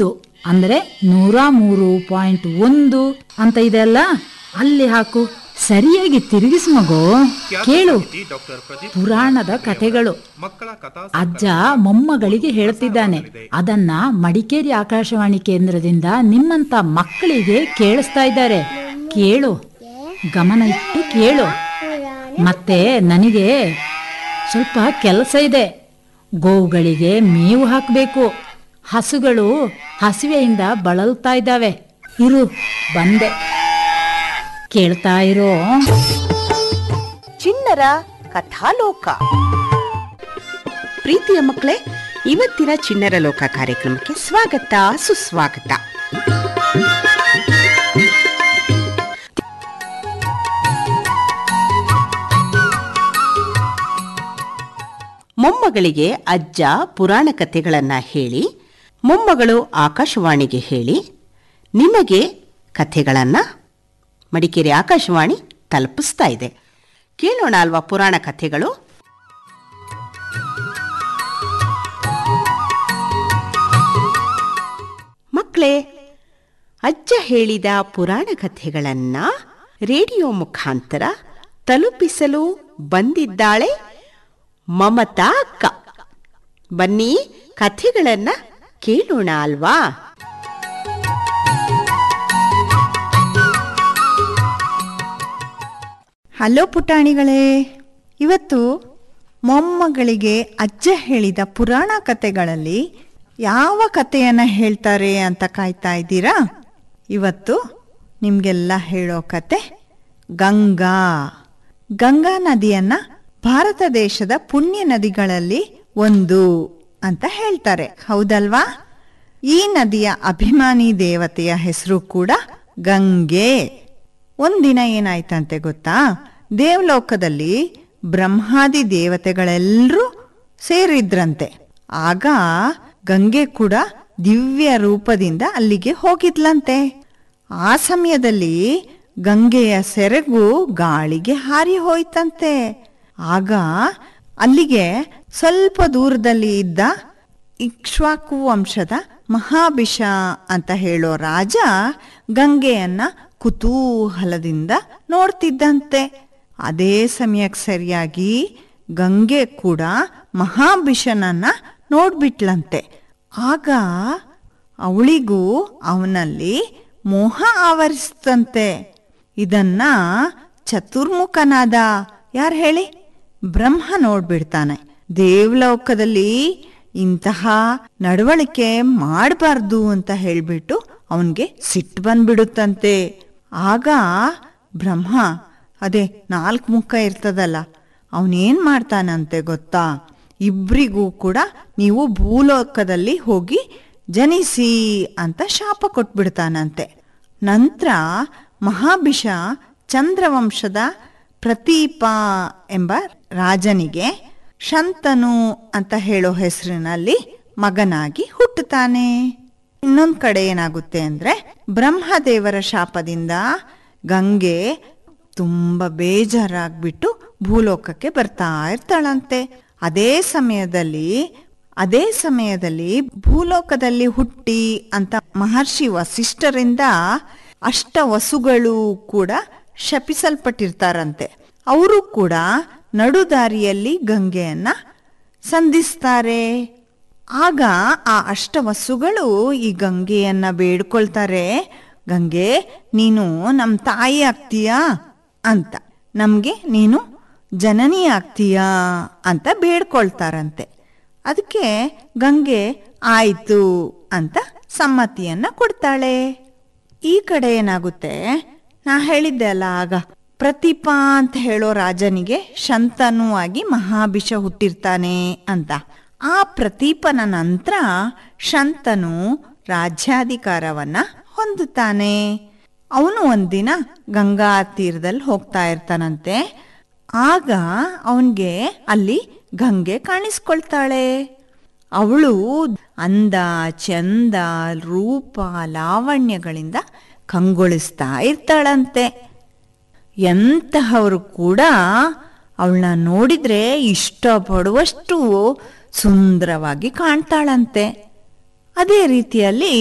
ಒಂದು ಅಂದ್ರೆ ನೂರ ಮೂರು ಪಾಯಿಂಟ್ ಒಂದು ಅಂತ ಇದೆಲ್ಲ ಅಲ್ಲಿ ಹಾಕು ಸರಿಯಾಗಿ ತಿರುಗಿಸ್ ಮಗು ಕೇಳು ಡಾಕ್ಟರ್ ಪ್ರದೀಪ್ ಪುರಾಣದ ಕಥೆಗಳು ಮಕ್ಕಳ ಕಥಾ ಅಜ್ಜ ಮೊಮ್ಮಗಳಿಗೆ ಹೇಳ್ತಿದ್ದಾನೆ ಅದನ್ನ ಮಡಿಕೇರಿ ಆಕಾಶವಾಣಿ ಕೇಂದ್ರದಿಂದ ನಿಮ್ಮಂತ ಮಕ್ಕಳಿಗೆ ಕೇಳಿಸ್ತಾ ಇದ್ದಾರೆ ಕೇಳು ಗಮನ ಇಟ್ಟು ಕೇಳು ಮತ್ತೆ ನನಗೆ ಸ್ವಲ್ಪ ಕೆಲಸ ಇದೆ ಗೋವುಗಳಿಗೆ ಮೇವು ಹಾಕಬೇಕು ಹಸುಗಳು ಹಸಿವೆಯಿಂದ ಬಳಲ್ತಾ ಇದ್ದಾವೆ ಇರು ಬಂದೆ ಕೇಳ್ತಾ ಇರೋ ಚಿಣ್ಣರ ಕಥಾಲೋಕ ಪ್ರೀತಿಯ ಮಕ್ಕಳೇ ಇವತ್ತಿನ ಚಿಣ್ಣರ ಲೋಕ ಕಾರ್ಯಕ್ರಮಕ್ಕೆ ಸ್ವಾಗತ ಸುಸ್ವಾಗತ ಮೊಮ್ಮಗಳಿಗೆ ಅಜ್ಜ ಪುರಾಣ ಕಥೆಗಳನ್ನ ಹೇಳಿ ಮೊಮ್ಮಗಳು ಆಕಾಶವಾಣಿಗೆ ಹೇಳಿ ನಿಮಗೆ ಕಥೆಗಳನ್ನ ಮಡಿಕೇರಿ ಆಕಾಶವಾಣಿ ತಲುಪಿಸ್ತಾ ಇದೆ ಕೇಳೋಣ ಅಲ್ವಾ ಪುರಾಣ ಕಥೆಗಳು ಮಕ್ಕಳೇ ಅಜ್ಜ ಹೇಳಿದ ಪುರಾಣ ಕಥೆಗಳನ್ನ ರೇಡಿಯೋ ಮುಖಾಂತರ ತಲುಪಿಸಲು ಬಂದಿದ್ದಾಳೆ ಮಮತಾ ಅಕ್ಕ ಬನ್ನಿ ಕಥೆಗಳನ್ನ ಕೇಳೋಣ ಅಲ್ವಾ ಹಲೋ ಪುಟಾಣಿಗಳೇ ಇವತ್ತು ಮೊಮ್ಮಗಳಿಗೆ ಅಜ್ಜ ಹೇಳಿದ ಪುರಾಣ ಕಥೆಗಳಲ್ಲಿ ಯಾವ ಕಥೆಯನ್ನ ಹೇಳ್ತಾರೆ ಅಂತ ಕಾಯ್ತಾ ಇದ್ದೀರಾ ಇವತ್ತು ನಿಮ್ಗೆಲ್ಲ ಹೇಳೋ ಕತೆ ಗಂಗಾ ಗಂಗಾ ನದಿಯನ್ನ ಭಾರತ ದೇಶದ ಪುಣ್ಯ ನದಿಗಳಲ್ಲಿ ಒಂದು ಅಂತ ಹೇಳ್ತಾರೆ ಹೌದಲ್ವಾ ಈ ನದಿಯ ಅಭಿಮಾನಿ ದೇವತೆಯ ಹೆಸರು ಕೂಡ ಗಂಗೆ ಒಂದಿನ ಏನಾಯ್ತಂತೆ ಗೊತ್ತಾ ದೇವಲೋಕದಲ್ಲಿ ಬ್ರಹ್ಮಾದಿ ದೇವತೆಗಳೆಲ್ಲರೂ ಸೇರಿದ್ರಂತೆ ಆಗ ಗಂಗೆ ಕೂಡ ದಿವ್ಯ ರೂಪದಿಂದ ಅಲ್ಲಿಗೆ ಹೋಗಿದ್ಲಂತೆ ಆ ಸಮಯದಲ್ಲಿ ಗಂಗೆಯ ಸೆರಗು ಗಾಳಿಗೆ ಹಾರಿ ಹೋಯ್ತಂತೆ ಆಗ ಅಲ್ಲಿಗೆ ಸ್ವಲ್ಪ ದೂರದಲ್ಲಿ ಇದ್ದ ಇಕ್ಷ್ವಾಕು ವಂಶದ ಮಹಾಭಿಷ ಅಂತ ಹೇಳೋ ರಾಜ ಗಂಗೆಯನ್ನ ಕುತೂಹಲದಿಂದ ನೋಡ್ತಿದ್ದಂತೆ ಅದೇ ಸಮಯಕ್ಕೆ ಸರಿಯಾಗಿ ಗಂಗೆ ಕೂಡ ಮಹಾಭಿಷನನ್ನ ನೋಡ್ಬಿಟ್ಲಂತೆ ಆಗ ಅವಳಿಗೂ ಅವನಲ್ಲಿ ಮೋಹ ಆವರಿಸ್ತಂತೆ ಇದನ್ನ ಚತುರ್ಮುಖನಾದ ಯಾರು ಹೇಳಿ ಬ್ರಹ್ಮ ನೋಡ್ಬಿಡ್ತಾನೆ ದೇವಲೋಕದಲ್ಲಿ ಇಂತಹ ನಡವಳಿಕೆ ಮಾಡಬಾರ್ದು ಅಂತ ಹೇಳ್ಬಿಟ್ಟು ಅವನ್ಗೆ ಸಿಟ್ಟು ಬಂದ್ಬಿಡುತ್ತಂತೆ ಆಗ ಬ್ರಹ್ಮ ಅದೇ ನಾಲ್ಕು ಮುಖ ಇರ್ತದಲ್ಲ ಅವನೇನ್ ಮಾಡ್ತಾನಂತೆ ಗೊತ್ತಾ ಇಬ್ರಿಗೂ ಕೂಡ ನೀವು ಭೂಲೋಕದಲ್ಲಿ ಹೋಗಿ ಜನಿಸಿ ಅಂತ ಶಾಪ ಕೊಟ್ಬಿಡ್ತಾನಂತೆ ನಂತರ ಮಹಾಭಿಷ ಚಂದ್ರವಂಶದ ಪ್ರತೀಪ ಎಂಬ ರಾಜನಿಗೆ ಶಂತನು ಅಂತ ಹೇಳೋ ಹೆಸರಿನಲ್ಲಿ ಮಗನಾಗಿ ಹುಟ್ಟುತ್ತಾನೆ ಇನ್ನೊಂದ್ ಕಡೆ ಏನಾಗುತ್ತೆ ಅಂದ್ರೆ ಬ್ರಹ್ಮದೇವರ ಶಾಪದಿಂದ ಗಂಗೆ ತುಂಬ ಬೇಜಾರಾಗ್ಬಿಟ್ಟು ಭೂಲೋಕಕ್ಕೆ ಬರ್ತಾ ಇರ್ತಾಳಂತೆ ಅದೇ ಸಮಯದಲ್ಲಿ ಅದೇ ಸಮಯದಲ್ಲಿ ಭೂಲೋಕದಲ್ಲಿ ಹುಟ್ಟಿ ಅಂತ ಮಹರ್ಷಿ ವಸಿಷ್ಠರಿಂದ ಅಷ್ಟ ವಸುಗಳು ಕೂಡ ಶಪಿಸಲ್ಪಟ್ಟಿರ್ತಾರಂತೆ ಅವರು ಕೂಡ ನಡುದಾರಿಯಲ್ಲಿ ಗಂಗೆಯನ್ನ ಸಂಧಿಸ್ತಾರೆ ಆಗ ಆ ಅಷ್ಟವಸುಗಳು ಈ ಗಂಗೆಯನ್ನ ಬೇಡ್ಕೊಳ್ತಾರೆ ಗಂಗೆ ನೀನು ನಮ್ಮ ತಾಯಿ ಆಗ್ತೀಯಾ ಅಂತ ನಮ್ಗೆ ನೀನು ಜನನಿ ಆಗ್ತೀಯಾ ಅಂತ ಬೇಡ್ಕೊಳ್ತಾರಂತೆ ಅದಕ್ಕೆ ಗಂಗೆ ಆಯ್ತು ಅಂತ ಸಮ್ಮತಿಯನ್ನ ಕೊಡ್ತಾಳೆ ಈ ಕಡೆ ಏನಾಗುತ್ತೆ ನಾ ಹೇಳಿದ್ದೆ ಅಲ್ಲ ಆಗ ಪ್ರತಿಪಾ ಅಂತ ಹೇಳೋ ರಾಜನಿಗೆ ಶಂತನು ಆಗಿ ಮಹಾಭಿಷ ಹುಟ್ಟಿರ್ತಾನೆ ಅಂತ ಆ ಪ್ರತೀಪನ ನಂತರ ಶಂತನು ರಾಜ್ಯಾಧಿಕಾರವನ್ನ ಹೊಂದುತ್ತಾನೆ ಅವನು ಒಂದಿನ ಗಂಗಾ ತೀರದಲ್ಲಿ ಹೋಗ್ತಾ ಇರ್ತಾನಂತೆ ಆಗ ಅವನ್ಗೆ ಅಲ್ಲಿ ಗಂಗೆ ಕಾಣಿಸ್ಕೊಳ್ತಾಳೆ ಅವಳು ಅಂದ ಚಂದ ರೂಪ ಲಾವಣ್ಯಗಳಿಂದ ಕಂಗೊಳಿಸ್ತಾ ಇರ್ತಾಳಂತೆ ಎಂತಹವರು ಕೂಡ ಅವಳನ್ನ ನೋಡಿದ್ರೆ ಇಷ್ಟಪಡುವಷ್ಟು ಸುಂದರವಾಗಿ ಕಾಣ್ತಾಳಂತೆ ಅದೇ ರೀತಿಯಲ್ಲಿ